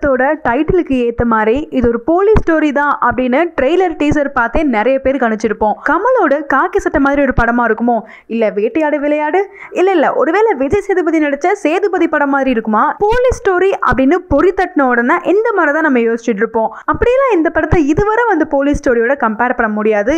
படத்தோட டைட்டிலுக்கு ஏத்த மாதிரி இது ஒரு போலீஸ் ஸ்டோரி தான் அப்படின்னு ட்ரெய்லர் டீசர் பார்த்தே நிறைய பேர் கணிச்சிருப்போம் கமலோட காக்கி சட்டை மாதிரி ஒரு படமா இருக்குமோ இல்ல வேட்டையாடு விளையாடு இல்ல இல்ல ஒருவேளை விஜய் சேதுபதி நடிச்ச சேதுபதி படம் மாதிரி இருக்குமா போலீஸ் ஸ்டோரி அப்படின்னு பொறி தட்டின உடனே இந்த மாதிரி தான் நம்ம யோசிச்சுட்டு இருப்போம் அப்படியெல்லாம் இந்த படத்தை இதுவரை வந்து போலீஸ் ஸ்டோரியோட கம்பேர் பண்ண முடியாது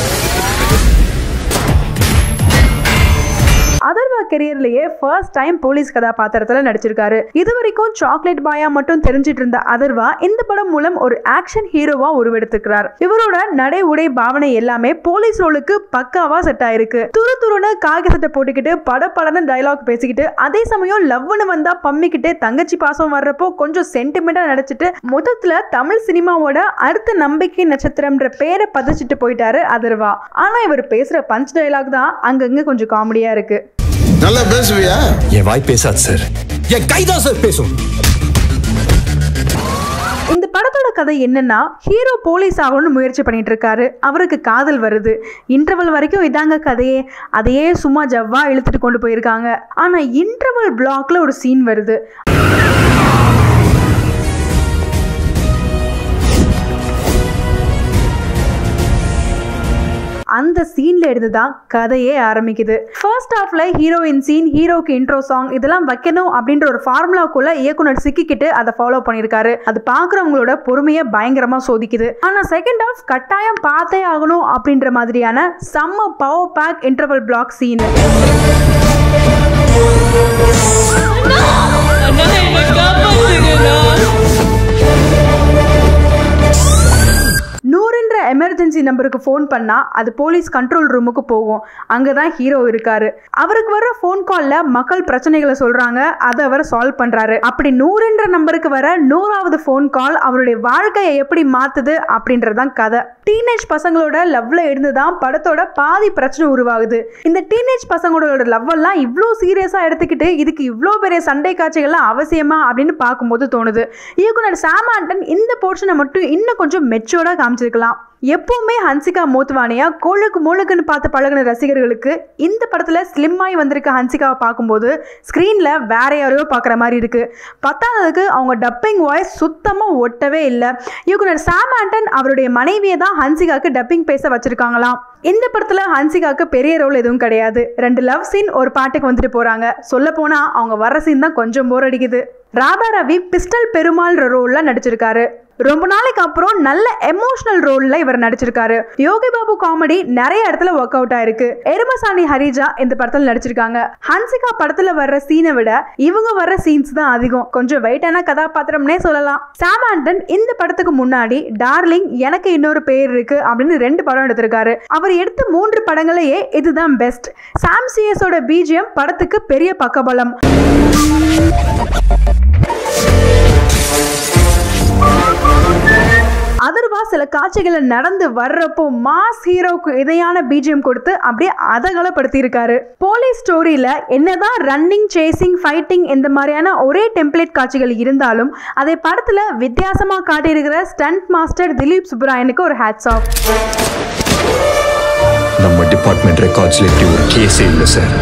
அதர்வா கெரியர்லயே ஃபர்ஸ்ட் டைம் போலீஸ் கதாபாத்திரத்துல நடிச்சிருக்காரு இது வரைக்கும் சாக்லேட் பாயா மட்டும் தெரிஞ்சிட்டு இருந்த அதர்வா இந்த படம் மூலம் ஒரு ஆக்ஷன் ஹீரோவா உருவெடுத்துக்கிறார் இவரோட நடை உடை பாவனை எல்லாமே போலீஸ் ரோலுக்கு பக்காவா செட் ஆயிருக்கு துரு துருன்னு காகி சட்டை போட்டுக்கிட்டு பட படன்னு டைலாக் பேசிக்கிட்டு அதே சமயம் லவ்னு வந்தா பம்மிக்கிட்டு தங்கச்சி பாசம் வர்றப்போ கொஞ்சம் சென்டிமெண்டா நடிச்சிட்டு மொத்தத்துல தமிழ் சினிமாவோட அடுத்த நம்பிக்கை நட்சத்திரம்ன்ற பேரை பதிச்சிட்டு போயிட்டாரு அதர்வா ஆனா இவர் பேசுற பஞ்ச் டைலாக் தான் அங்கங்க கொஞ்சம் காமெடியா இருக்கு நல்லா பேசுவியா என் வாய் பேசாது சார் என் கைதான் சார் பேசும் இந்த படத்தோட கதை என்னன்னா ஹீரோ போலீஸ் ஆகணும்னு முயற்சி பண்ணிட்டு இருக்காரு அவருக்கு காதல் வருது இன்டர்வல் வரைக்கும் இதாங்க கதையே அதையே சும்மா ஜவ்வா இழுத்துட்டு கொண்டு போயிருக்காங்க ஆனா இன்டர்வல் பிளாக்ல ஒரு சீன் வருது அந்த சீன்ல இருந்து தான் கதையே ஆரம்பிக்குது ஃபர்ஸ்ட் ஹாஃப்ல ஹீரோயின் சீன் ஹீரோக்கு இன்ட்ரோ சாங் இதெல்லாம் வைக்கணும் அப்படின்ற ஒரு ஃபார்முலாக்குள்ள இயக்குனர் சிக்கிக்கிட்டு அதை ஃபாலோ பண்ணியிருக்காரு அது பார்க்குறவங்களோட பொறுமையை பயங்கரமா சோதிக்குது ஆனா செகண்ட் ஹாஃப் கட்டாயம் பார்த்தே ஆகணும் அப்படின்ற மாதிரியான செம்ம power pack interval block scene நூறுன்ற எமர்ஜென்சி நம்பருக்கு ஃபோன் பண்ணா அது போலீஸ் கண்ட்ரோல் ரூமுக்கு போகும் அங்கே தான் ஹீரோ இருக்காரு அவருக்கு வர ஃபோன் காலில் மக்கள் பிரச்சனைகளை சொல்றாங்க அதை அவர் சால்வ் பண்றாரு அப்படி நூறுன்ற நம்பருக்கு வர நூறாவது ஃபோன் கால் அவருடைய வாழ்க்கையை எப்படி மாத்துது அப்படின்றதான் கதை டீனேஜ் பசங்களோட லவ்ல இருந்து தான் படத்தோட பாதி பிரச்சனை உருவாகுது இந்த டீனேஜ் பசங்களோட லவ் எல்லாம் இவ்வளோ சீரியஸாக எடுத்துக்கிட்டு இதுக்கு இவ்வளோ பெரிய சண்டை காட்சிகள்லாம் அவசியமா அப்படின்னு பார்க்கும்போது தோணுது இயக்குனர் சாம் ஆண்டன் இந்த போர்ஷனை மட்டும் இன்னும் கொஞ்சம் மெச்சோர்டாக காமிச்சிருக்கலாம் எப்பவுமே ஹன்சிகா மோத்வானியா கோளுக்கு மூளுக்குன்னு பார்த்து பழகின ரசிகர்களுக்கு இந்த படத்துல ஸ்லிம்மாய் வந்திருக்க ஹன்சிகாவை பார்க்கும்போது ஸ்க்ரீன்ல வேற யாரையோ பார்க்குற மாதிரி இருக்கு பத்தாவதுக்கு அவங்க டப்பிங் வாய்ஸ் சுத்தமா ஒட்டவே இல்லை இயக்குனர் சாம் ஆண்டன் அவருடைய மனைவியை தான் ஹன்சிகாக்கு டப்பிங் பேச வச்சிருக்காங்களாம் இந்த படத்துல ஹன்சிகாக்கு பெரிய ரோல் எதுவும் கிடையாது ரெண்டு லவ் சீன் ஒரு பாட்டுக்கு வந்துட்டு போறாங்க சொல்ல போனா அவங்க வர சீன் தான் கொஞ்சம் போர் அடிக்குது ராதா ரவி பிஸ்டல் பெருமாள் ரோல்ல நடிச்சிருக்காரு ரொம்ப நாளைக்கு அப்புறம் நல்ல எமோஷனல் ரோல்ல இவர் நடிச்சிருக்காரு யோகி பாபு காமெடி நிறைய இடத்துல ஒர்க் அவுட் ஆயிருக்கு எருமசாணி ஹரிஜா இந்த படத்துல நடிச்சிருக்காங்க ஹன்சிகா படத்துல வர்ற சீனை விட இவங்க வர்ற சீன்ஸ் தான் அதிகம் கொஞ்சம் வெயிட்டான கதாபாத்திரம்னே சொல்லலாம் சாம் ஆண்டன் இந்த படத்துக்கு முன்னாடி டார்லிங் எனக்கு இன்னொரு பேர் இருக்கு அப்படின்னு ரெண்டு படம் எடுத்திருக்காரு அவர் எடுத்த மூன்று படங்களையே இதுதான் பெஸ்ட் சாம் சிஎஸோட பிஜிஎம் படத்துக்கு பெரிய பக்கபலம் அதர்வா சில காட்சிகளை நடந்து வர்றப்போ மாஸ் ஹீரோக்கு இணையான பிஜிஎம் கொடுத்து அப்படியே அதகலப்படுத்தி இருக்காரு போலீஸ் ஸ்டோரியில என்னதான் ரன்னிங் சேசிங் ஃபைட்டிங் இந்த மாதிரியான ஒரே டெம்ப்ளேட் காட்சிகள் இருந்தாலும் அதை படத்துல வித்தியாசமா காட்டியிருக்கிற ஸ்டண்ட் மாஸ்டர் திலீப் சுப்ராயனுக்கு ஒரு ஹேட்ஸ் ஆஃப் நம்ம டிபார்ட்மெண்ட் ரெக்கார்ட்ஸ்ல இப்படி ஒரு கேஸே இல்லை சார்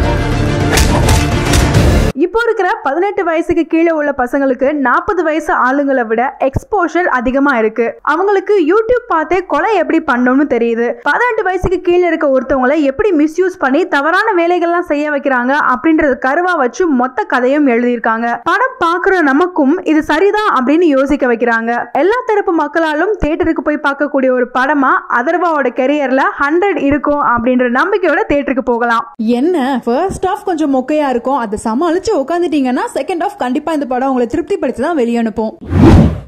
இப்போ இருக்கிற பதினெட்டு வயசுக்கு கீழே உள்ள பசங்களுக்கு நாற்பது வயசு ஆளுங்களை விட எக்ஸ்போஷர் அதிகமா இருக்கு அவங்களுக்கு யூடியூப் பார்த்தே கொலை எப்படி பண்ணணும்னு தெரியுது பதினெட்டு வயசுக்கு கீழே இருக்க ஒருத்தவங்களை எப்படி மிஸ்யூஸ் பண்ணி தவறான வேலைகள்லாம் செய்ய வைக்கிறாங்க அப்படின்றது கருவா வச்சு மொத்த கதையும் எழுதியிருக்காங்க படம் பார்க்குற நமக்கும் இது சரிதான் அப்படின்னு யோசிக்க வைக்கிறாங்க எல்லா தரப்பு மக்களாலும் தேட்டருக்கு போய் பார்க்கக்கூடிய ஒரு படமா அதர்வாவோட கெரியர்ல ஹண்ட்ரட் இருக்கும் அப்படின்ற நம்பிக்கையோட தேட்டருக்கு போகலாம் என்ன ஃபர்ஸ்ட் ஆஃப் கொஞ்சம் மொக்கையா இருக்கும் அதை சமாளிச்சு உட்காந்துட்டீங்கன்னா செகண்ட் ஆஃப் கண்டிப்பா இந்த படம் உங்களை திருப்திப்படுத்தி தான் வெளியே அனுப்பும்